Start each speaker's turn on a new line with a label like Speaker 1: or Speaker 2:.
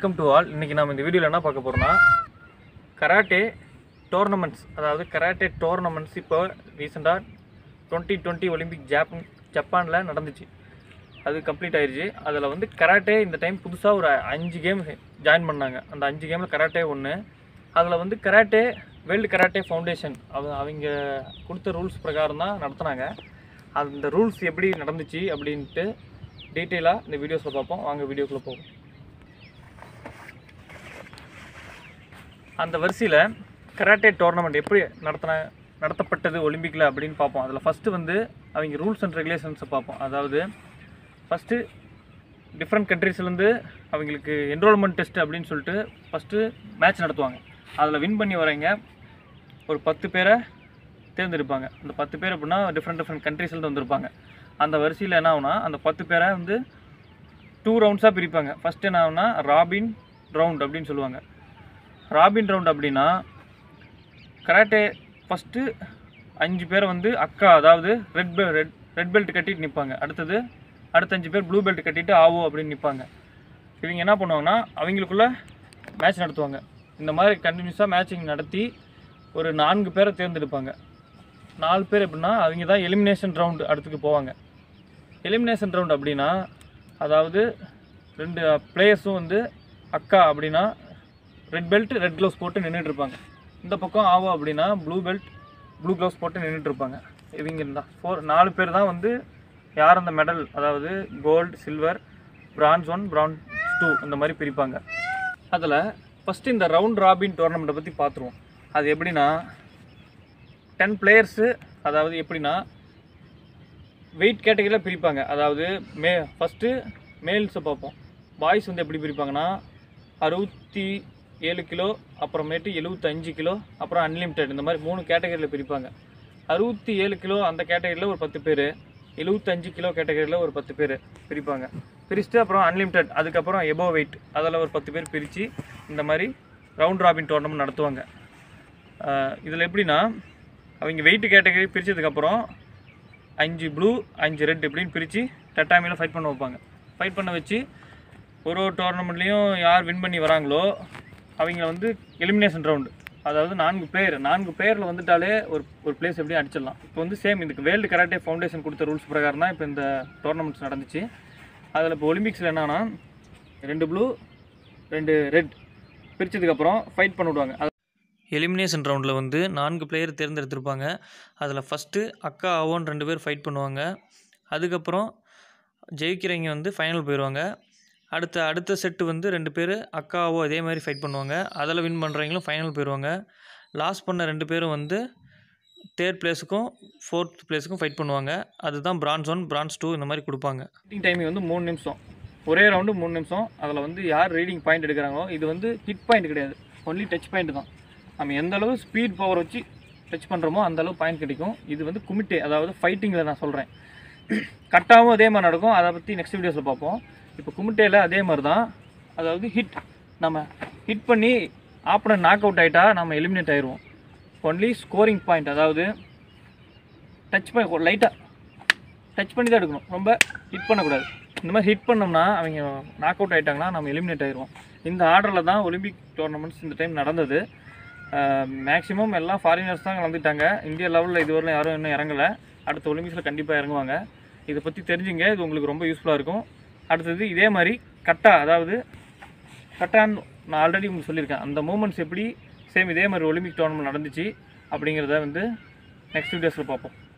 Speaker 1: welcome to all இன்றைக்கி நம்ம இந்த வீடியோவில் என்ன பார்க்க போகிறோம்னா கராட்டே டோர்னமெண்ட்ஸ் அதாவது கராட்டே டோர்னமெண்ட்ஸ் இப்போ ரீசெண்டாக டுவெண்ட்டி டுவெண்ட்டி ஒலிம்பிக் ஜாப்பன் ஜப்பானில் நடந்துச்சு அது கம்ப்ளீட் ஆயிருச்சு அதில் வந்து கராட்டே இந்த டைம் புதுசாக ஒரு அஞ்சு கேம் ஜாயின் பண்ணாங்க அந்த அஞ்சு கேமில் கராட்டே ஒன்று அதில் வந்து கராட்டே வேர்ல்டு கராட்டே ஃபவுண்டேஷன் அவ அவங்க கொடுத்த ரூல்ஸ் பிரகாரம் தான் நடத்துனாங்க அந்த ரூல்ஸ் எப்படி நடந்துச்சு அப்படின்ட்டு டீட்டெயிலாக இந்த வீடியோஸில் பார்ப்போம் வாங்க வீடியோக்குள்ளே போவோம் அந்த வரிசையில் கராட்டே டோர்னமெண்ட் எப்படி நடத்தின நடத்தப்பட்டது ஒலிம்பிக்கில் அப்படின்னு பார்ப்போம் அதில் ஃபஸ்ட்டு வந்து அவங்க ரூல்ஸ் அண்ட் ரெகுலேஷன்ஸை பார்ப்போம் அதாவது ஃபஸ்ட்டு டிஃப்ரெண்ட் கண்ட்ரீஸ்லேருந்து அவங்களுக்கு என்ரோல்மெண்ட் டெஸ்ட் அப்படின்னு சொல்லிட்டு ஃபஸ்ட்டு மேட்ச் நடத்துவாங்க அதில் வின் பண்ணி வரவங்க ஒரு பத்து பேரை தேர்ந்தெடுப்பாங்க அந்த பத்து பேர் அப்படின்னா டிஃப்ரெண்ட் டிஃப்ரெண்ட் கண்ட்ரீஸ்லேருந்து வந்திருப்பாங்க அந்த வரிசையில் என்ன ஆகுனா அந்த பத்து பேரை வந்து டூ ரவுண்ட்ஸாக பிரிப்பாங்க ஃபஸ்ட்டு என்ன ஆகுனா ராபின் ரவுண்ட் அப்படின்னு சொல்லுவாங்க ராபின் ரவுண்ட் அப்படின்னா கராட்டே ஃபஸ்ட்டு அஞ்சு பேரை வந்து அக்கா அதாவது ரெட் பெ ரெட் ரெட் பெல்ட் கட்டிட்டு நிற்பாங்க அடுத்தது அடுத்த அஞ்சு பேர் ப்ளூ பெல்ட் கட்டிட்டு ஆவோ அப்படின்னு நிற்பாங்க இவங்க என்ன பண்ணுவாங்கன்னா அவங்களுக்குள்ள மேட்ச் நடத்துவாங்க இந்த மாதிரி கண்டினியூஸாக மேட்சிங் நடத்தி ஒரு நான்கு பேரை தேர்ந்தெடுப்பாங்க நாலு பேர் எப்படின்னா அவங்க தான் எலிமினேஷன் ரவுண்டு அடுத்துக்கு போவாங்க எலிமினேஷன் ரவுண்ட் அப்படின்னா அதாவது ரெண்டு பிளேயர்ஸும் வந்து அக்கா அப்படின்னா ரெட் பெல்ட் ரெட் க்ளவுஸ் போட்டு நின்றுட்டு இருப்பாங்க இந்த பக்கம் ஆவோ அப்படின்னா ப்ளூ பெல்ட் ப்ளூ க்ளவுஸ் போட்டு நின்றுட்டு இருப்பாங்க இவங்க தான் ஃபோர் நாலு பேர் தான் வந்து யார் அந்த மெடல் அதாவது gold silver bronze one bronze two இந்த மாதிரி பிரிப்பாங்க அதில் ஃபஸ்ட்டு இந்த ரவுண்ட் ராபின் டோர்னமெண்ட்டை பற்றி பார்த்துருவோம் அது எப்படின்னா டென் பிளேயர்ஸு அதாவது எப்படின்னா வெயிட் கேட்டகரியில் பிரிப்பாங்க அதாவது மே ஃபஸ்ட்டு மேல்ஸை பார்ப்போம் பாய்ஸ் வந்து எப்படி பிரிப்பாங்கன்னா அறுபத்தி ஏழு கிலோ அப்புறமேட்டு எழுபத்தஞ்சு கிலோ அப்புறம் அன்லிமிட்டெட் இந்த மாதிரி மூணு கேட்டகரியில் பிரிப்பாங்க அறுபத்தி ஏழு கிலோ அந்த கேட்டகரியில் ஒரு பத்து பேர் எழுபத்தஞ்சு கிலோ கேட்டகரியில் ஒரு பத்து பேர் பிரிப்பாங்க பிரிச்சுட்டு அப்புறம் அன்லிமிட்டெட் அதுக்கப்புறம் எபோ வெயிட் அதில் ஒரு பத்து பேர் பிரித்து இந்த மாதிரி ரவுண்ட் ராபின் டோர்னமெண்ட் நடத்துவாங்க இதில் எப்படின்னா அவங்க வெயிட் கேட்டகரி பிரித்ததுக்கப்புறம் அஞ்சு ப்ளூ அஞ்சு ரெட் இப்படின்னு பிரித்து டட்டாமியில் ஃபைட் பண்ண வைப்பாங்க ஃபைட் பண்ண வச்சு ஒரு ஒரு டோர்னமெண்ட்லேயும் யார் வின் பண்ணி வராங்களோ அவங்க வந்து எலிமினேஷன் ரவுண்டு அதாவது நான்கு பேர் நான்கு பேரில் வந்துட்டாலே ஒரு ஒரு பிளேஸ் எப்படி அடிச்சிடலாம் இப்போ வந்து சேம் இதுக்கு வேர்ல்டு கராட்டே ஃபவுண்டேஷன் கொடுத்த ரூல்ஸ் பிரகாரம் தான் இப்போ இந்த டோர்னமெண்ட்ஸ் நடந்துச்சு அதில் இப்போ ஒலிம்பிக்ஸில் என்னன்னா ரெண்டு ப்ளூ ரெண்டு ரெட் பிரித்ததுக்கப்புறம் ஃபைட் பண்ண விடுவாங்க அது எலிமினேஷன் ரவுண்டில் வந்து நான்கு பிளேயர் தேர்ந்தெடுத்திருப்பாங்க அதில் ஃபஸ்ட்டு அக்கா ஆவோன்னு ரெண்டு பேர் ஃபைட் பண்ணுவாங்க அதுக்கப்புறம் ஜெயிக்கிறவங்க வந்து ஃபைனல் போயிடுவாங்க அடுத்த அடுத்த செட்டு வந்து ரெண்டு பேர் அக்காவோ அதே மாதிரி ஃபைட் பண்ணுவாங்க அதில் வின் பண்ணுறவங்களும் ஃபைனல் போயிடுவாங்க லாஸ் பண்ண ரெண்டு பேரும் வந்து தேர்ட் பிளேஸுக்கும் ஃபோர்த் பிளேஸுக்கும் ஃபைட் பண்ணுவாங்க அதுதான் பிரான்ஸ் ஒன் பிரான்ஸ் டூ இந்த மாதிரி கொடுப்பாங்க டைமிங் வந்து மூணு நிமிஷம் ஒரே ரவுண்டு மூணு நிமிஷம் அதில் வந்து யார் ரீடிங் பாயிண்ட் எடுக்கிறாங்களோ இது வந்து ஹிட் பாயிண்ட் கிடையாது ஒன்லி டச் பாயிண்ட் தான் நம்ம எந்த அளவு ஸ்பீட் பவர் வச்சு டச் பண்ணுறோமோ அந்த அளவு பாயிண்ட் கிடைக்கும் இது வந்து குமிட்டே அதாவது ஃபைட்டிங்கில் நான் சொல்கிறேன் கட்டாகவும் அதே மாதிரி நடக்கும் அதை பற்றி நெக்ஸ்ட் வீடியோஸில் பார்ப்போம் இப்போ குமிட்டேயில் அதே மாதிரி தான் அதாவது ஹிட் நம்ம ஹிட் பண்ணி ஆப்பனன் நாக் அவுட் ஆகிட்டா நம்ம எலிமினேட் ஆயிடுவோம் ஒன்லி ஸ்கோரிங் பாயிண்ட் அதாவது டச் பண்ண லைட்டாக டச் பண்ணி தான் எடுக்கணும் ரொம்ப ஹிட் பண்ணக்கூடாது இந்த மாதிரி ஹிட் பண்ணோம்னா அவங்க நாக் அவுட் ஆகிட்டாங்கன்னா நம்ம எலிமினேட் ஆயிடுவோம் இந்த ஆர்டரில் தான் ஒலிம்பிக் டோர்னமெண்ட்ஸ் இந்த டைம் நடந்தது மேக்ஸிமம் எல்லாம் ஃபாரினர்ஸ் தான் கலந்துட்டாங்க இந்தியா லெவலில் இதுவரையிலும் யாரும் இன்னும் இறங்கலை அடுத்த ஒலிம்பிக்ஸில் கண்டிப்பாக இறங்குவாங்க இதை பற்றி தெரிஞ்சுங்க இது உங்களுக்கு ரொம்ப யூஸ்ஃபுல்லாக இருக்கும் அடுத்தது இதே மாதிரி கட்டா அதாவது கட்டான்னு நான் ஆல்ரெடி உங்களுக்கு சொல்லியிருக்கேன் அந்த மூமெண்ட்ஸ் எப்படி சேம் இதே மாதிரி ஒலிம்பிக் டோர்னமெண்ட் நடந்துச்சு அப்படிங்கிறத வந்து நெக்ஸ்ட் வீடியோஸில் பார்ப்போம்